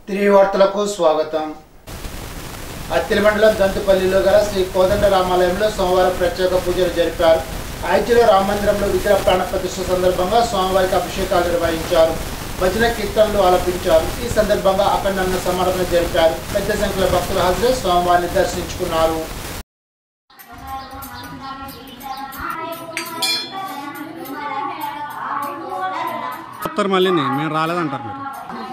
తిరిగి వార్తలకు స్వాగతం అత్తిలి మండలం దంతుపల్లిలో గల శ్రీ కోదండ రామాలయంలో సోమవారం ప్రత్యేక పూజలు జరిపారు ఐటీలో రామ మందిరంలో విగ్రహ ప్రాణ ప్రతిష్ఠ సందర్భంగా స్వామివారికి అభిషేకాలు నిర్వహించారు భజన కీర్తనలు ఆలపించారు ఈ సందర్భంగా అఖండ సమారాధన జరిపారు పెద్ద సంఖ్యలో భక్తులు హాజరై స్వామివారిని దర్శించుకున్నారు చెప్తారు మళ్ళీ మేము రాలేదంటారు మీరు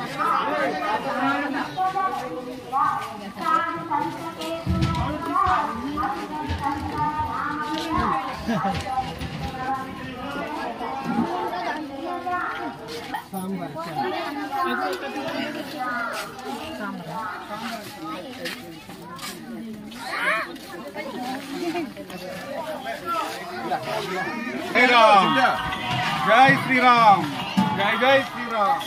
శ్రీరామ్ జై శ్రీరామ్ జై జై శ్రీరామ్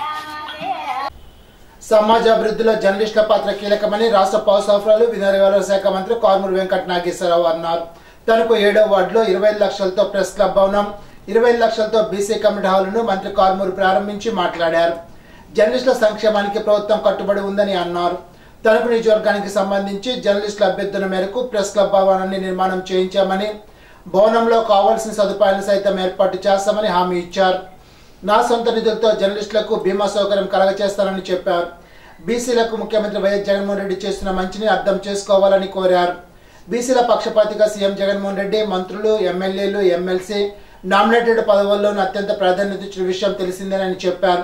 సమాజ అభివృద్ధిలో జర్నలిస్టుల పాత్ర కీలకమని రాష్ట్ర పౌర సరఫరాలు వినియోగదారుల శాఖ మంత్రి కారుమూరి వెంకట నాగేశ్వరరావు అన్నారు తనకు ఏడో వార్డులో ఇరవై లక్షలతో ప్రెస్ క్లబ్ భవనం ఇరవై లక్షలతో బీసీ కమిటీ హాలును మంత్రి కారుమూరి ప్రారంభించి మాట్లాడారు జర్నలిస్టుల సంక్షేమానికి ప్రభుత్వం కట్టుబడి ఉందని అన్నారు తణుకు నియోజకవర్గానికి సంబంధించి జర్నలిస్టుల అభ్యర్థన మేరకు ప్రెస్ క్లబ్ భవనాన్ని నిర్మాణం చేయించామని భవనంలో కావాల్సిన సదుపాయాలను సైతం ఏర్పాటు చేస్తామని హామీ ఇచ్చారు నా సొంత నిధులతో జర్నలిస్టులకు బీమా సౌకర్యం కలగచేస్తానని చెప్పారు బీసీలకు ముఖ్యమంత్రి వైఎస్ జగన్మోహన్ రెడ్డి చేస్తున్న మంచిని అర్థం చేసుకోవాలని కోరారు బీసీల పక్షపాతిగా సీఎం జగన్మోహన్ రెడ్డి మంత్రులు ఎమ్మెల్యేలు ఎమ్మెల్సీ నామినేటెడ్ పదవుల్లోనూ అత్యంత ప్రాధాన్యత ఇచ్చిన విషయం తెలిసిందేనని చెప్పారు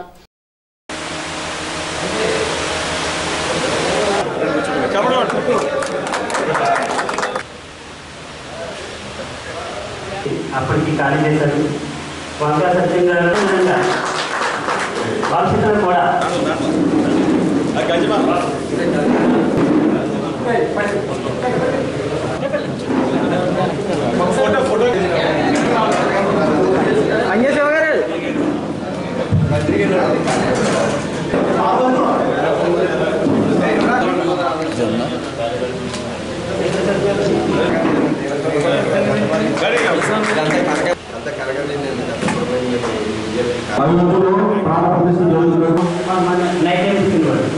అప్పటికి ఖాళీ చేశారు వంకా సత్యం గారు నిజంగా భవిష్యత్తులో కూడా అభివృద్ధిలో ప్రాణ ప్రతిష్ఠ జరుగుతున్నారు నైట్ టైం తీసుకునేవాడు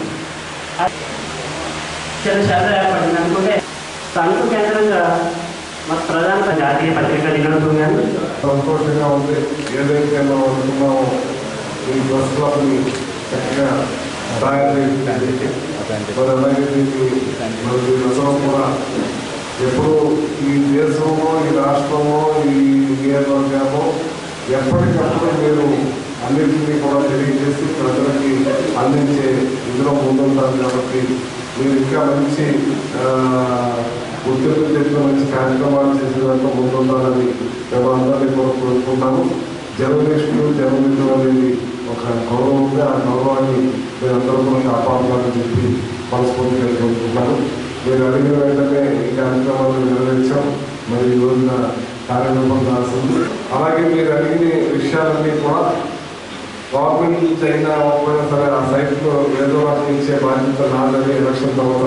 చిన్న శ్రద్ధ ఏర్పడింది అనుకుంటే తణుకు కేంద్రంగా మా ప్రధాన జాతీయ పత్రికా దినోత్సవం కానీ సంతోషంగా ఉంది ఏదైతే మనం అనుకున్నామో ఈ బస్ క్లబ్ని చక్కగా తయారు చేసి మరి అలాగే దీనికి మరి వీళ్ళందరూ కూడా ఎప్పుడు ఈ దేశంలో ఈ రాష్ట్రంలో ఈ నియోజకవర్గంలో ఎప్పటికప్పుడు మీరు అన్నింటినీ కూడా తెలియజేసి ప్రజలకి అందించే ఇందులో ముందుంటారు కాబట్టి మీరు ఇంకా మంచి ఆ, గుర్తింపు తెచ్చిన మంచి కార్యక్రమాలు చేసేదాంట్లో ముందుండాలని మేము అందరినీ కూడా కోరుకుంటాము జర్నలిస్టులు జర్నలిజం అనేది ఒక గౌరవం ఉంది ఆ గౌరవాన్ని మీరందరూ కూడా కాపాడాలని చెప్పి మనస్ఫూర్తిగా కోరుకుంటాను మీరు అడిగిన వెంటనే ఈ కార్యక్రమాలను నెరవేర్చాం మరి ఈ రోజున కార్యక్రమం రాసింది అలాగే మీరు అడిగిన విషయాలన్నీ కూడా గవర్నమెంట్ నుంచి అయినా అవ్వకపోయినా సరే ఆ సైట్లో ఏదో ఒకటి ఇచ్చే బాధ్యత నాదని ఎలక్షన్ తర్వాత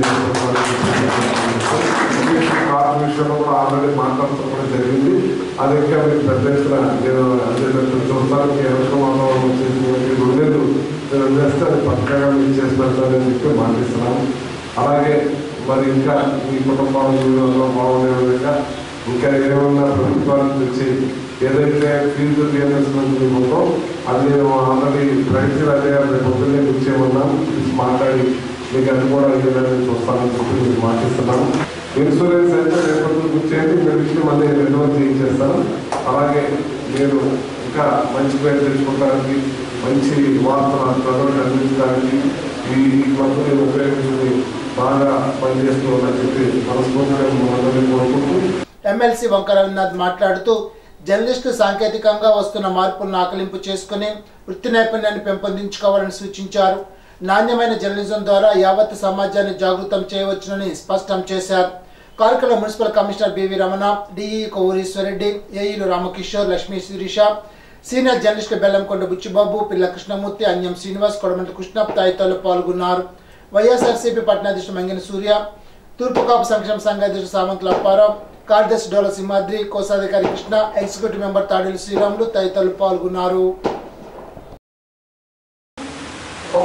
కార్పొరేషన్లో కూడా ఆల్రెడీ మాట్లాడటం కూడా జరిగింది అది ఇంకా మీకు పెద్ద ఎత్తున నేను అందేటట్టు చూడటానికి ఎలక్షన్ వాతావరణం వచ్చేసి మీరు ఉండేది మీరు అందేస్తే అది పక్కగా మీకు చేసి పెడతానని చెప్పి మాటిస్తున్నాను అలాగే మరి ఇంకా మీ కుటుంబాల జీవితంలో బాగుండే విధంగా ఇంకా ఏమన్నా ప్రభుత్వానికి తెచ్చి ఏదైతే ఫీజు రియంబర్స్మెంట్ ఉందో అది నేను ఆల్రెడీ ప్రైవేట్ అదే రేపు పొద్దున్నే ఇచ్చేయమన్నాను మాట్లాడి మీకు అది కూడా ఇవ్వాలని చూస్తానని చెప్పి మీకు మాటిస్తున్నాను ఇన్సూరెన్స్ అయితే రేపటి కూర్చేయండి మీరు ఇచ్చి మళ్ళీ రెన్యువల్ చేయించేస్తాను అలాగే మీరు ఇంకా మంచి పేరు తెచ్చుకోవడానికి మంచి వార్తలు ప్రజలకు అందించడానికి ఈ క్లబ్ని ఉపయోగించుకుని బాగా పనిచేస్తూ ఉన్నారని చెప్పి మనస్ఫూర్తిగా మనందరినీ కోరుకుంటూ ఎమ్మెల్సీ వంక రవీంద్రనాథ్ మాట్లాడుతూ జర్నలిస్టులు సాంకేతికంగా వస్తున్న మార్పులను ఆకలింపు చేసుకుని వృత్తి నైపుణ్యాన్ని పెంపొందించుకోవాలని సూచించారు నాణ్యమైన జర్నలిజం ద్వారా యావత్ సమాజాన్ని జాగృతం చేయవచ్చునని స్పష్టం చేశారు కార్యక్రమంలో municipal commissioner B V Ramana DE Kovvureeswara Reddy ఏఈలు రామకిషోర్ లక్ష్మీ శిరీష సీనియర్ జర్నలిస్టులు బెల్లంకొండ బుచ్చిబాబు పిల్ల కృష్ణమూర్తి అన్యం శ్రీనివాస్ కొడమంటి కృష్ణ తదితరులు పాల్గొన్నారు వైఎస్ఆర్సీపీ పట్టణాధ్యక్షుడు మంగిన సూర్య తూర్పు కాపు సంక్షేమ సంఘ అధ్యక్షుడు సామంతుల అప్పారావు కార్యదర్శి డోల సింహాద్రి కోశాధికారి కృష్ణ ఎగ్జిక్యూటివ్ మెంబర్ తాడేలు శ్రీరాములు తదితరులు పాల్గొన్నారు ఒక పత్రిక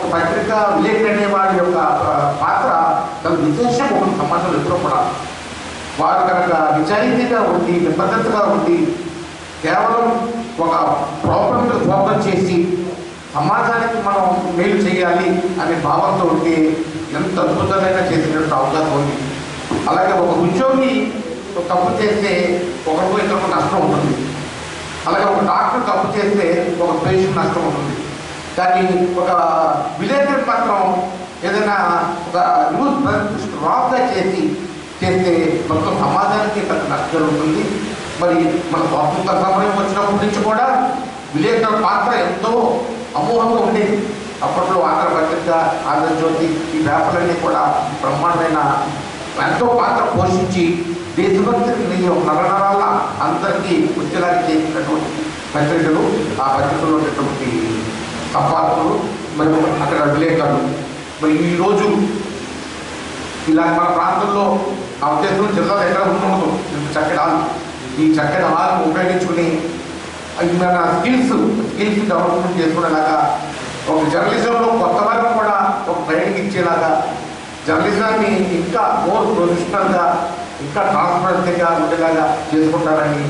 పత్రిక విలేకరి అనే వాడి యొక్క ఆ, పాత్ర తన విశేషం ఒక సమాజంలో ఎప్పుడూ కూడా వారు కనుక నిజాయితీగా ఉండి నిబద్ధతగా ఉండి కేవలం ఒక ప్రాబ్లం మీద ఫోకస్ చేసి సమాజానికి మనం మేలు చేయాలి అనే భావంతో ఉంటే ఎంత అద్భుతమైన చేసినట్టు అవకాశం ఉంది అలాగే ఒక ఉద్యోగి ఒక తప్పు చేస్తే ఒకరికో ఇతరులకు నష్టం ఉంటుంది అలాగే ఒక డాక్టర్ తప్పు చేస్తే ఒక పేషెంట్ నష్టం ఉంటుంది కానీ ఒక విలేకరి మాత్రం ఏదైనా ఒక న్యూస్ రాంగ్గా చేసి చేస్తే మొత్తం సమాజానికి పెద్ద నష్టం జరుగుతుంది మరి మన స్వాతంత్ర సమయం వచ్చినప్పటి నుంచి కూడా విలేకరుల పాత్ర ఎంతో అమోఘంగా ఉండేది అప్పట్లో ఆంధ్రపత్రిక ఆంధ్రజ్యోతి ఈ పేపర్లన్నీ కూడా బ్రహ్మాండమైన ఎంతో పాత్ర పోషించి దేశభక్తిని నరనరాల అందరికీ వచ్చేలాగా చేసినటువంటి పత్రికలు ఆ పత్రికలో ఉన్నటువంటి సంపాదకులు మరి అక్కడ విలేకరులు మరి ఈరోజు ఇలా మన ప్రాంతంలో ఆ ఉద్దేశం జిల్లాలో ఎక్కడ ఉండకూడదు ఇంత చక్కటి హాల్ ఈ చక్కటి హాల్ని ఉపయోగించుకుని అవి మన స్కిల్స్ స్కిల్స్ డెవలప్మెంట్ చేసుకునేలాగా ఒక జర్నలిజంలో కొత్త వారికి కూడా ఒక ట్రైనింగ్ ఇచ్చేలాగా జర్నలిజాన్ని ఇంకా మోర్ ప్రొఫెషనల్గా ఇంకా ట్రాన్స్పరెన్సీగా ఉండేలాగా చేసుకుంటారని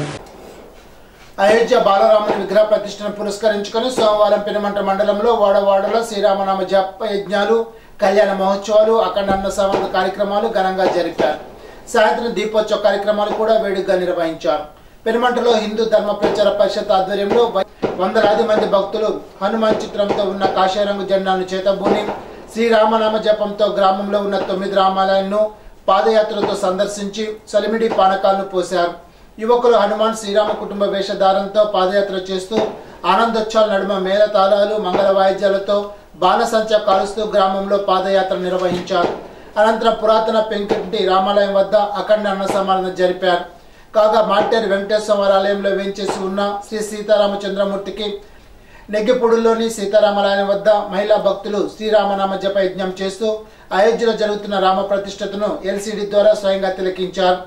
అయోధ్య బాలరాముని విగ్రహ ప్రతిష్టను పురస్కరించుకొని సోమవారం పెనుమంట మండలంలో వాడవాడలో శ్రీరామనామ జప యజ్ఞాలు కళ్యాణ మహోత్సవాలు అఖండ అన్న సంవర్ధ కార్యక్రమాలు ఘనంగా జరిపారు సాయంత్రం దీపోత్సవ కార్యక్రమాలు కూడా వేడుకగా నిర్వహించారు పెనుమంటలో హిందూ ధర్మ ప్రచార పరిషత్ ఆధ్వర్యంలో వ- వందలాది మంది భక్తులు హనుమాన్ చిత్రంతో ఉన్న కాషాయ రంగు జెండాను చేతబూని శ్రీరామనామ జపంతో గ్రామంలో ఉన్న తొమ్మిది రామాలయాలను పాదయాత్రతో సందర్శించి సలిమిడి పానకాలను పోశారు యువకులు హనుమాన్ శ్రీరామ కుటుంబ వేషధారంతో పాదయాత్ర చేస్తూ ఆనందోత్సవాల నడుమ మేళ తాళాలు మంగళ వాయిద్యాలతో బాణసంచ కాలుస్తూ గ్రామంలో పాదయాత్ర నిర్వహించారు అనంతరం పురాతన పెంకింటి రామాలయం వద్ద అఖండ అన్న సమాధానం జరిపారు కాగా మాటేరు వెంకటేశ్వర ఆలయంలో వేంచేసి ఉన్న శ్రీ సీతారామచంద్రమూర్తికి నెగ్గిపూడిలోని సీతారామరాయణ వద్ద మహిళా భక్తులు శ్రీరామనామ జప యజ్ఞం చేస్తూ అయోధ్యలో జరుగుతున్న రామ ప్రతిష్టతను ఎల్సిడి ద్వారా స్వయంగా తిలకించారు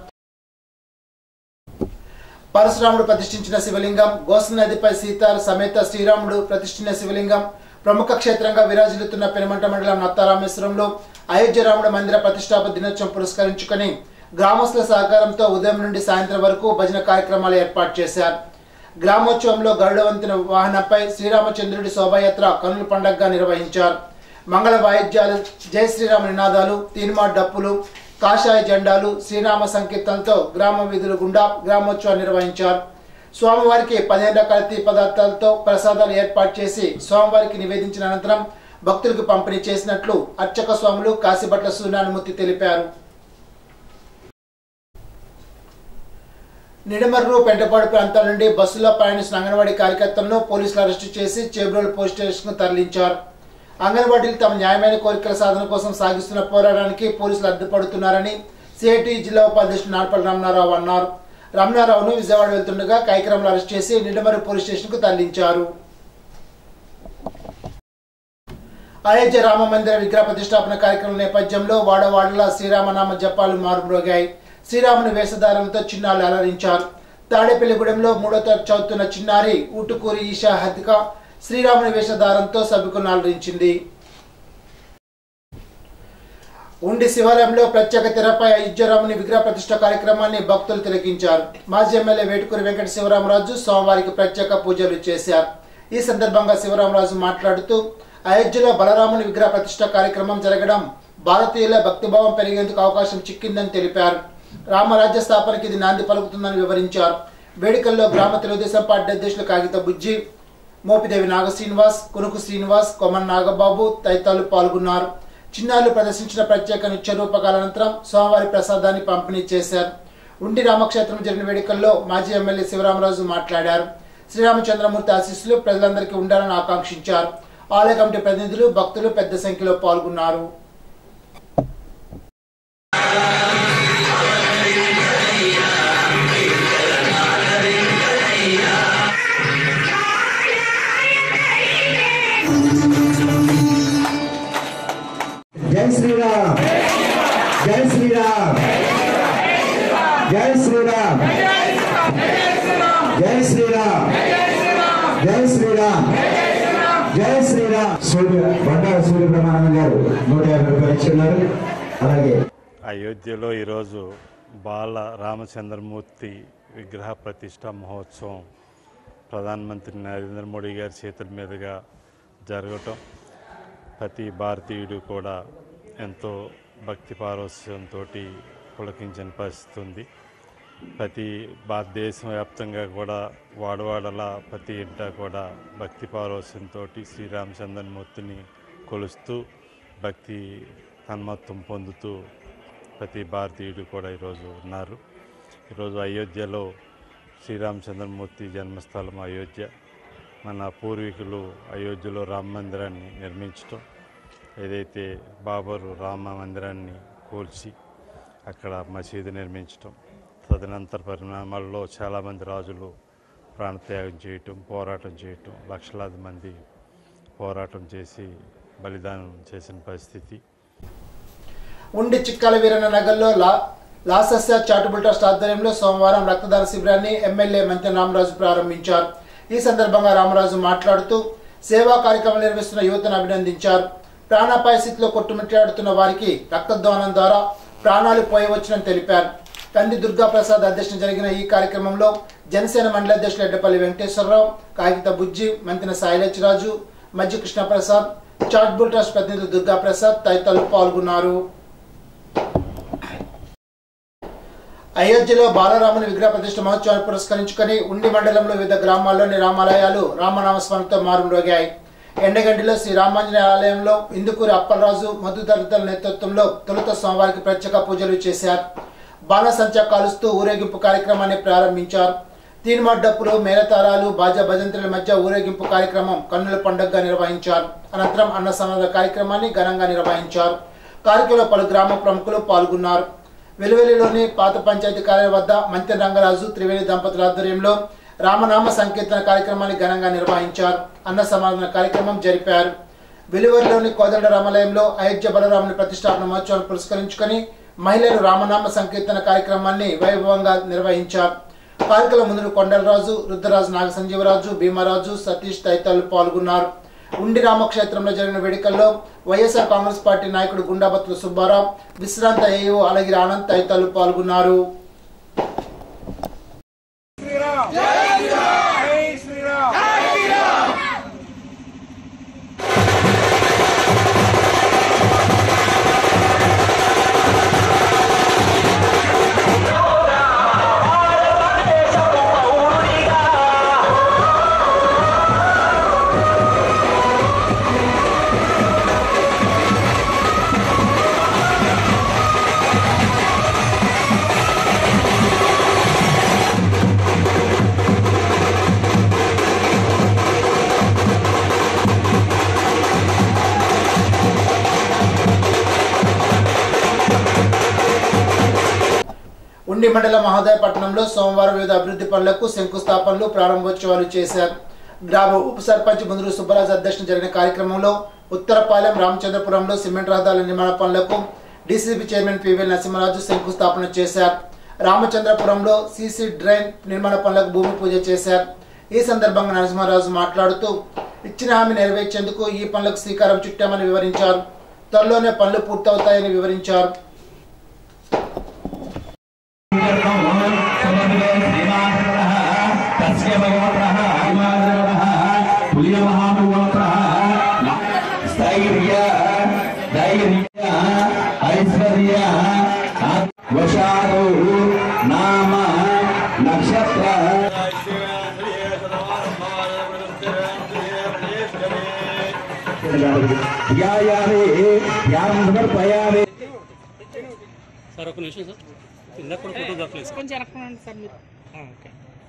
పరశురాముడు ప్రతిష్ఠించిన శివలింగం గోస నదిపై సీతార సమేత శ్రీరాముడు ప్రతిష్ఠించిన శివలింగం ప్రముఖ క్షేత్రంగా విరాజిల్లుతున్న పెనుమంట మండలం నత్తారామేశ్వరంలో అయోధ్య రాముడు మందిర ప్రతిష్టాపన దినోత్సవం పురస్కరించుకొని గ్రామస్తుల సహకారంతో ఉదయం నుండి సాయంత్రం వరకు భజన కార్యక్రమాలు ఏర్పాటు చేశారు గ్రామోత్సవంలో గరుడ వంతెన వాహనంపై శ్రీరామచంద్రుడి శోభాయాత్ర కనుల పండగగా నిర్వహించారు మంగళ వాయిద్యాలు జై శ్రీరామ నినాదాలు తీన్మా డప్పులు కాషాయ జెండాలు శ్రీరామ సంకీర్తనలతో గ్రామ వీధుల గుండా గ్రామోత్సవం నిర్వహించారు స్వామివారికి పదిహేను రకాల తీ పదార్థాలతో ప్రసాదాలు ఏర్పాటు చేసి స్వామివారికి నివేదించిన అనంతరం భక్తులకు పంపిణీ చేసినట్లు అర్చక స్వాములు కాశీభట్ల సూర్యానుమూర్తి తెలిపారు నిడమర్రు పెంటపాడు ప్రాంతాల నుండి బస్సులో ప్రయాణిస్తున్న అంగన్వాడీ కార్యకర్తలను పోలీసులు అరెస్టు చేసి చేబ్రోలు పోలీస్ స్టేషన్కు తరలించారు అంగన్వాడీలు తమ న్యాయమైన కోరికల సాధన కోసం సాగిస్తున్న పోరాటానికి పోలీసులు అడ్డుపడుతున్నారని సిఐటి జిల్లా ఉపాధ్యక్షుడు నార్పల్ రమణారావు అన్నారు రమణారావును విజయవాడ వెళ్తుండగా కైకరంలో అరెస్ట్ చేసి నిడమర్రు పోలీస్ స్టేషన్కు తరలించారు అయోధ్య రామ మందిర విగ్రహ ప్రతిష్టాపన కార్యక్రమం నేపథ్యంలో వాడవాడల శ్రీరామనామ జపాలు మారుమ్రోగాయి శ్రీరాముని వేషధారంతో చిన్నాలు అలరించారు తాడేపల్లిగూడెంలో మూడో తరగతి చదువుతున్న చిన్నారి ఊటుకూరి ఈషా హతిక శ్రీరాముని వేషధారంతో సభ్యులను అలరించింది ఉండి శివాలయంలో ప్రత్యేక తెరపై అయోధ్యరాముని విగ్రహ ప్రతిష్ట కార్యక్రమాన్ని భక్తులు తిలకించారు మాజీ ఎమ్మెల్యే వేటుకూరి వెంకట శివరామరాజు సోమవారికి ప్రత్యేక పూజలు చేశారు ఈ సందర్భంగా శివరామరాజు మాట్లాడుతూ అయోధ్యలో బలరాముని విగ్రహ ప్రతిష్ట కార్యక్రమం జరగడం భారతీయుల భక్తిభావం పెరిగేందుకు అవకాశం చిక్కిందని తెలిపారు రామరాజ్య స్థాపనకి ఇది నాంది పలుకుతుందని వివరించారు వేడుకల్లో గ్రామ తెలుగుదేశం పార్టీ అధ్యక్షులు కాగిత బుజ్జి మోపిదేవి నాగ శ్రీనివాస్ కునుకు శ్రీనివాస్ కొమన్ నాగబాబు తదితరులు పాల్గొన్నారు చిన్నారులు ప్రదర్శించిన ప్రత్యేక నృత్య రూపకాల అనంతరం స్వామివారి ప్రసాదాన్ని పంపిణీ చేశారు ఉండి రామక్షేత్రం జరిగిన వేడుకల్లో మాజీ ఎమ్మెల్యే శివరామరాజు మాట్లాడారు శ్రీరామచంద్రమూర్తి ఆశీస్సులు ప్రజలందరికీ ఉండాలని ఆకాంక్షించారు ఆలయ కమిటీ ప్రతినిధులు భక్తులు పెద్ద సంఖ్యలో పాల్గొన్నారు జై శ్రీరామ్ జై శ్రీరామ్ జై శ్రీరామ్ జై శ్రీరామ్ జై శ్రీరామ్ జై శ్రీరామ్ సూర్య బండారు సూర్య బ్రహ్మానందం గారు నూట యాభై రూపాయలు ఇచ్చున్నారు అలాగే అయోధ్యలో ఈరోజు బాల రామచంద్రమూర్తి విగ్రహ ప్రతిష్ట మహోత్సవం ప్రధానమంత్రి నరేంద్ర మోడీ గారి చేతుల మీదుగా జరగటం ప్రతి భారతీయుడు కూడా ఎంతో భక్తి పారవస్యంతో పులకించిన పరిస్థితి ఉంది ప్రతి భారతదేశం వ్యాప్తంగా కూడా వాడవాడలా ప్రతి ఇంట కూడా భక్తి పారవస్యంతో శ్రీరామచంద్రమూర్తిని కొలుస్తూ భక్తి తన్మత్వం పొందుతూ ప్రతి భారతీయుడు కూడా ఈరోజు ఉన్నారు ఈరోజు అయోధ్యలో శ్రీరామచంద్రమూర్తి జన్మస్థలం అయోధ్య మన పూర్వీకులు అయోధ్యలో రామ మందిరాన్ని నిర్మించటం ఏదైతే బాబరు రామ మందిరాన్ని కూల్చి అక్కడ మసీదు నిర్మించటం తదనంతర పరిణామాల్లో చాలామంది రాజులు ప్రాణత్యాగం చేయటం పోరాటం చేయటం లక్షలాది మంది పోరాటం చేసి బలిదానం చేసిన పరిస్థితి ఉండి చిక్కాల వీరన్న నగర్లో లా లాసస్య చారిటబుల్ ట్రస్ట్ ఆధ్వర్యంలో సోమవారం రక్తదాన శిబిరాన్ని ఎమ్మెల్యే మంత్రి రామరాజు ప్రారంభించారు ఈ సందర్భంగా రామరాజు మాట్లాడుతూ సేవా కార్యక్రమాలు నిర్వహిస్తున్న యువతను అభినందించారు ప్రాణాపాయ స్థితిలో కొట్టుమిట్టాడుతున్న వారికి రక్తదానం ద్వారా ప్రాణాలు పోయవచ్చునని తెలిపారు కంది దుర్గా ప్రసాద్ అధ్యక్షన జరిగిన ఈ కార్యక్రమంలో జనసేన మండలి అధ్యక్షులు ఎడ్డపల్లి వెంకటేశ్వరరావు కాగిత బుజ్జి మంతిన సాయిలచ్చిరాజు మజ్జి కృష్ణప్రసాద్ చాట్బుల్ ట్రస్ట్ ప్రతినిధి దుర్గా ప్రసాద్ తదితరులు పాల్గొన్నారు అయోధ్యలో బాలరాముని విగ్రహ ప్రతిష్ఠ మహోత్సవాన్ని పురస్కరించుకొని ఉండి మండలంలో వివిధ గ్రామాల్లోని రామాలయాలు రామనామస్మరణతో మారుమ్రోగాయి ఎండగండిలో శ్రీ రామాంజనేయ ఆలయంలో ఇందుకూరి అప్పలరాజు మధుదరితల నేతృత్వంలో తొలుత స్వామివారికి ప్రత్యేక పూజలు చేశారు బాణసంచా కాలుస్తూ ఊరేగింపు కార్యక్రమాన్ని ప్రారంభించారు తీన్మార్ డప్పులు మేళతారాలు బాజా భజంత్రుల మధ్య ఊరేగింపు కార్యక్రమం కన్నుల పండుగగా నిర్వహించారు అనంతరం అన్న సమాధ కార్యక్రమాన్ని ఘనంగా నిర్వహించారు కార్యక్రమంలో పలు గ్రామ ప్రముఖులు పాల్గొన్నారు వెలువెల్లిలోని పాత పంచాయతీ కార్యాలయం వద్ద మంత్రి రంగరాజు త్రివేణి దంపతుల ఆధ్వర్యంలో రామనామ సంకీర్తన కార్యక్రమాన్ని ఘనంగా నిర్వహించారు అన్న సమాధాన కార్యక్రమం జరిపారు వెలువరిలోని కోదండ రామాలయంలో అయోధ్య బలరాముని ప్రతిష్టాపన మహోత్సవాన్ని పురస్కరించుకొని మహిళలు రామనామ సంకీర్తన కార్యక్రమాన్ని వైభవంగా నిర్వహించారు కార్యక్రమం ముందు కొండలరాజు రుద్రరాజు నాగ సంజీవరాజు భీమరాజు సతీష్ తదితరులు పాల్గొన్నారు ఉండి రామక్షేత్రంలో జరిగిన వేడుకల్లో వైఎస్ఆర్ కాంగ్రెస్ పార్టీ నాయకుడు గుండాబత్తుల సుబ్బారావు విశ్రాంత ఏఓ అలగిరి ఆనంద్ తదితరులు పాల్గొన్నారు ఉండి మండల మహోదయపట్నంలో సోమవారం వివిధ అభివృద్ధి పనులకు శంకుస్థాపనలు ప్రారంభోత్సవాలు చేశారు గ్రామ ఉప సర్పంచ్ ముందు సుబ్బరాజు అధ్యక్షతన జరిగిన కార్యక్రమంలో ఉత్తరపాలెం రామచంద్రపురంలో సిమెంట్ రహదారుల నిర్మాణ పనులకు డీసీబీ చైర్మన్ పివి నరసింహరాజు శంకుస్థాపన చేశారు రామచంద్రపురంలో సీసీ డ్రైన్ నిర్మాణ పనులకు భూమి పూజ చేశారు ఈ సందర్భంగా నరసింహరాజు మాట్లాడుతూ ఇచ్చిన హామీ నెరవేర్చేందుకు ఈ పనులకు శ్రీకారం చుట్టామని వివరించారు త్వరలోనే పనులు పూర్తవుతాయని వివరించారు స్థైర్య ధైర్య ఐశ్వర్య వశాలు నామ నక్షత్ర ధ్యాయామి ధ్యానం సమర్పయామి సార్ ఒక నిమిషం సార్ ఇందాక కూడా ఫోటో దొరకలేదు సార్ కొంచెం ఎరకండి సార్ మీరు ఓకే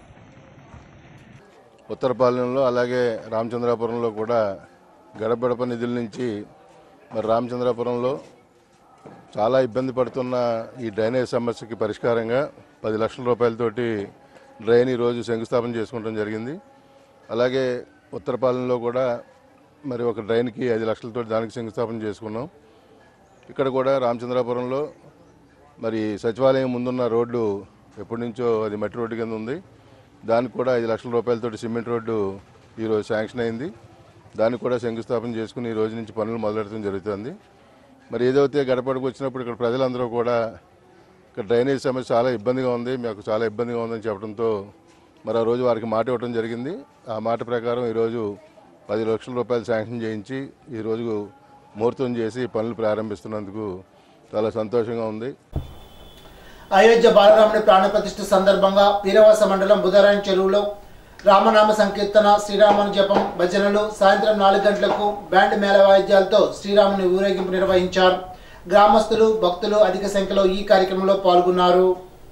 ఉత్తరపాలెంలో అలాగే రామచంద్రాపురంలో కూడా గడపడప నిధుల నుంచి మరి రామచంద్రాపురంలో చాలా ఇబ్బంది పడుతున్న ఈ డ్రైనేజ్ సమస్యకి పరిష్కారంగా పది లక్షల రూపాయలతోటి డ్రైన్ ఈరోజు శంకుస్థాపన చేసుకోవడం జరిగింది అలాగే ఉత్తరపాలెంలో కూడా మరి ఒక డ్రైన్కి ఐదు లక్షలతో దానికి శంకుస్థాపన చేసుకున్నాం ఇక్కడ కూడా రామచంద్రాపురంలో మరి సచివాలయం ముందున్న రోడ్డు ఎప్పటి నుంచో అది మట్టి రోడ్డు కింద ఉంది దానికి కూడా ఐదు లక్షల రూపాయలతోటి సిమెంట్ రోడ్డు ఈరోజు శాంక్షన్ అయింది దానికి కూడా శంకుస్థాపన చేసుకుని ఈ రోజు నుంచి పనులు మొదలెడటం జరుగుతుంది మరి ఏదైతే గడపడికి వచ్చినప్పుడు ఇక్కడ ప్రజలందరూ కూడా ఇక్కడ డ్రైనేజ్ సమస్య చాలా ఇబ్బందిగా ఉంది మాకు చాలా ఇబ్బందిగా ఉందని చెప్పడంతో మరి ఆ రోజు వారికి మాట ఇవ్వడం జరిగింది ఆ మాట ప్రకారం ఈరోజు పది లక్షల రూపాయలు శాంక్షన్ చేయించి ఈరోజు ముహూర్తం చేసి పనులు ప్రారంభిస్తున్నందుకు చాలా సంతోషంగా ఉంది అయోధ్య బాలరాముని ప్రాణ ప్రతిష్ఠ సందర్భంగా వీరవాస మండలం బుధరాయణ చెరువులో రామనామ సంకీర్తన శ్రీరాముని జపం భజనలు సాయంత్రం నాలుగు గంటలకు బ్యాండ్ మేళ వాయిద్యాలతో శ్రీరాముని ఊరేగింపు నిర్వహించారు గ్రామస్తులు భక్తులు అధిక సంఖ్యలో ఈ కార్యక్రమంలో పాల్గొన్నారు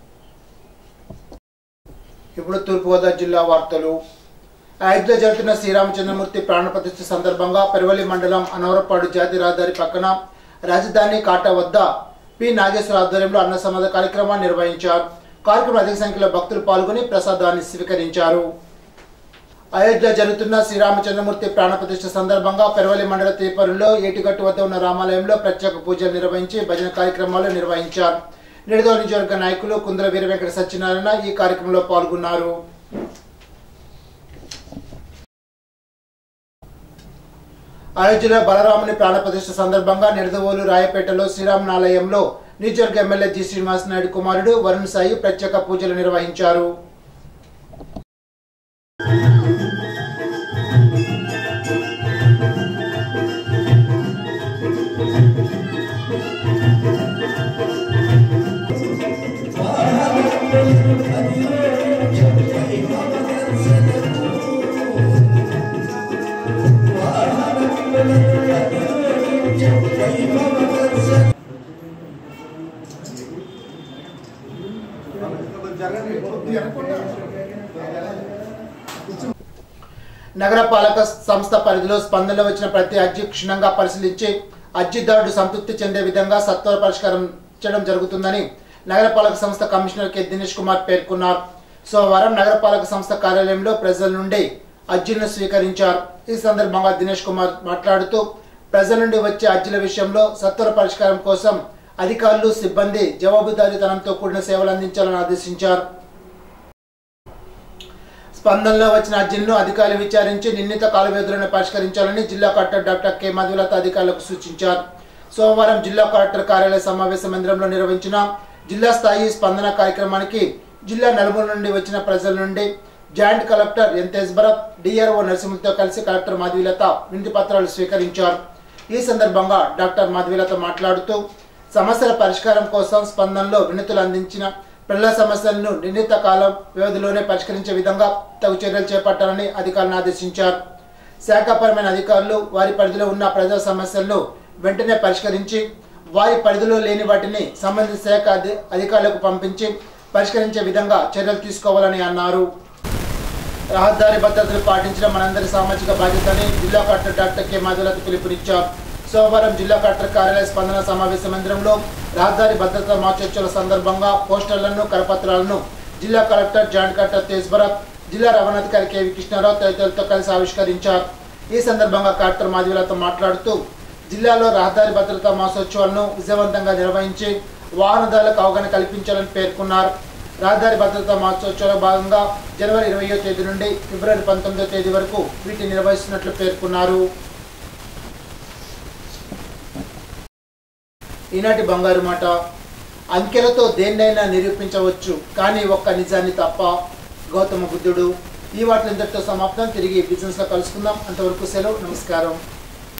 ఇప్పుడు తూర్పుగోదావరి జిల్లా వార్తలు అయోధ్యలో జరుగుతున్న శ్రీరామచంద్రమూర్తి ప్రాణ ప్రతిష్ఠ సందర్భంగా పెరవలి మండలం అనవరపాడు జాతీయ రహదారి పక్కన రాజధాని కాట వద్ద పి నాగేశ్వర ఆధ్వర్యంలో అన్న సమాధ కార్యక్రమాన్ని నిర్వహించారు కార్యక్రమం అధిక సంఖ్యలో భక్తులు పాల్గొని ప్రసాదాన్ని స్వీకరించారు అయోధ్య జరుగుతున్న శ్రీరామచంద్రమూర్తి ప్రాణ ప్రతిష్ఠ సందర్భంగా పెరవలి మండల తీపరులో ఏటిగట్టు వద్ద ఉన్న రామాలయంలో ప్రత్యేక పూజలు నిర్వహించి భజన కార్యక్రమాలు నిర్వహించారు నిడదోలు నియోజకవర్గ నాయకులు కుందర వీర వెంకట సత్యనారాయణ ఈ కార్యక్రమంలో పాల్గొన్నారు అయోధ్యలో బలరాముని ప్రాణ ప్రతిష్ఠ సందర్భంగా నిడదవోలు రాయపేటలో శ్రీరామనాలయంలో నియోజకవర్గ ఎమ్మెల్యే జి శ్రీనివాస్ నాయుడు కుమారుడు వరుణ్ సాయి ప్రత్యేక పూజలు నిర్వహించారు నగరపాలక సంస్థ పరిధిలో స్పందనలో వచ్చిన ప్రతి అర్జీ క్షుణ్ణంగా పరిశీలించి అర్జీదారుడు సంతృప్తి చెందే విధంగా సత్వర పరిష్కారం చేయడం జరుగుతుందని నగరపాలక సంస్థ కమిషనర్ కె దినేష్ కుమార్ పేర్కొన్నారు సోమవారం నగరపాలక సంస్థ కార్యాలయంలో ప్రజల నుండి అర్జీలను స్వీకరించారు ఈ సందర్భంగా దినేష్ కుమార్ మాట్లాడుతూ ప్రజల నుండి వచ్చే అర్జీల విషయంలో సత్వర పరిష్కారం కోసం అధికారులు సిబ్బంది జవాబుదారీతనంతో కూడిన సేవలు అందించాలని ఆదేశించారు స్పందనలో వచ్చిన అర్జీలను అధికారులు విచారించి నిర్ణీత కాల వ్యవధులను పరిష్కరించాలని జిల్లా కలెక్టర్ డాక్టర్ కె మధులత అధికారులకు సూచించారు సోమవారం జిల్లా కలెక్టర్ కార్యాలయ సమావేశ మందిరంలో నిర్వహించిన జిల్లా స్థాయి స్పందన కార్యక్రమానికి జిల్లా నలుమూల నుండి వచ్చిన ప్రజల నుండి జాయింట్ కలెక్టర్ ఎంతేజ్ భరత్ డిఆర్ఓ నరసింహులతో కలిసి కలెక్టర్ మాధవీలత వినతి పత్రాలు స్వీకరించారు ఈ సందర్భంగా డాక్టర్ మాధవీలత మాట్లాడుతూ సమస్యల పరిష్కారం కోసం స్పందనలో వినతులు అందించిన ప్రజల సమస్యలను నిర్ణీత కాలం వ్యవధిలోనే పరిష్కరించే విధంగా తగు చర్యలు చేపట్టాలని అధికారులను ఆదేశించారు శాఖాపరమైన అధికారులు వారి పరిధిలో ఉన్న ప్రజా సమస్యలను వెంటనే పరిష్కరించి వారి పరిధిలో లేని వాటిని సంబంధిత శాఖ అధి- అధికారులకు పంపించి పరిష్కరించే విధంగా చర్యలు తీసుకోవాలని అన్నారు రహదారి భద్రతలు పాటించడం మనందరి సామాజిక బాధ్యతని జిల్లా కలెక్టర్ డాక్టర్ కె మాధులత పిలుపునిచ్చారు సోమవారం జిల్లా కలెక్టర్ కార్యాలయ స్పందన సమావేశ మందిరంలో రహదారి భద్రతా మాసోత్సవాల సందర్భంగా పోస్టర్లను కరపత్రాలను జిల్లా collector joint collector Tej Bharath జిల్లా రవాణాధికారి కేవి కృష్ణారావు తదితరులతో కలిసి ఆవిష్కరించారు ఈ సందర్భంగా కలెక్టర్ మాధవిలతో మాట్లాడుతూ జిల్లాలో రహదారి భద్రతా మాసోత్సవాలను విజయవంతంగా నిర్వహించి వాహనదారులకు అవగాహన కల్పించాలని పేర్కొన్నారు రహదారి భద్రతా మాసోత్సవంలో భాగంగా జనవరి ఇరవయో తేదీ నుండి ఫిబ్రవరి పంతొమ్మిదో తేదీ వరకు వీటిని నిర్వహిస్తున్నట్లు పేర్కొన్నారు ఈనాటి బంగారు మాట అంకెలతో దేన్నైనా నిరూపించవచ్చు కానీ ఒక్క నిజాన్ని తప్ప గౌతమ బుద్ధుడు ఈ వాటి ఇంతటితో సమాప్తం తిరిగి బిజినెస్లో కలుసుకుందాం అంతవరకు సెలవు నమస్కారం